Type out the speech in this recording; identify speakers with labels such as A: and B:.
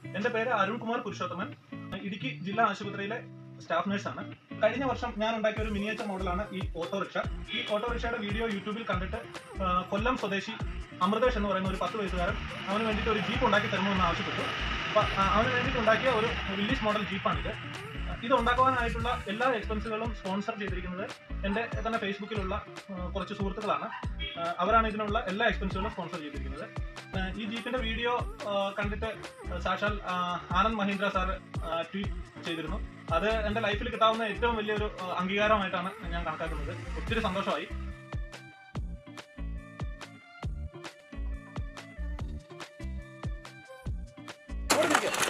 A: എന്റെ പേര് അരുൺകുമാർ പുരുഷോത്തമൻ ഇടുക്കി ജില്ലാ ആശുപത്രിയിലെ സ്റ്റാഫ് നഴ്സാണ് കഴിഞ്ഞ വർഷം ഞാൻ ഉണ്ടാക്കിയ ഒരു മിനിയേച്ചർ മോഡലാണ് ഈ ഓട്ടോറിക്ഷ ഈ ഓട്ടോറിക്ഷയുടെ വീഡിയോ യൂട്യൂബിൽ കണ്ടിട്ട് ആ, കൊല്ലം സ്വദേശി അമൃതേഷ് എന്ന് പറയുന്ന ഒരു പത്ത് വയസ്സുകാരൻ അവന് വേണ്ടിയിട്ട് ഒരു ജീപ്പ് ഉണ്ടാക്കി തരണമെന്ന് ആവശ്യപ്പെട്ടു അപ്പൊ ആ, അവന് വേണ്ടിയിട്ട് ഉണ്ടാക്കിയ ഒരു വില്ലീസ് മോഡൽ ജീപ്പാണിത് ഇത് ഉണ്ടാക്കുവാനായിട്ടുള്ള എല്ലാ എക്സ്പെൻസുകളും സ്പോൺസർ ചെയ്തിരിക്കുന്നത് എൻ്റെ തന്നെ ഫേസ്ബുക്കിലുള്ള ആ, കുറച്ച് സുഹൃത്തുക്കളാണ് ആ, അവരാണ് ഇതിനുള്ള എല്ലാ എക്സ്പെൻസുകളും സ്പോൺസർ ചെയ്തിരിക്കുന്നത് ആ, ഈ ജീപ്പിന്റെ വീഡിയോ ആ, കണ്ടിട്ട് സാക്ഷാൽ ആ, ആനന്ദ് മഹീന്ദ്ര സാർ ട്വീറ്റ് ചെയ്തിരുന്നു അത് എൻ്റെ ലൈഫിൽ കിട്ടാവുന്ന ഏറ്റവും വലിയൊരു ആ, അംഗീകാരമായിട്ടാണ് ഞാൻ കണക്കാക്കുന്നത് ഒത്തിരി സന്തോഷമായി
B: ഓടി നിൽക്കുക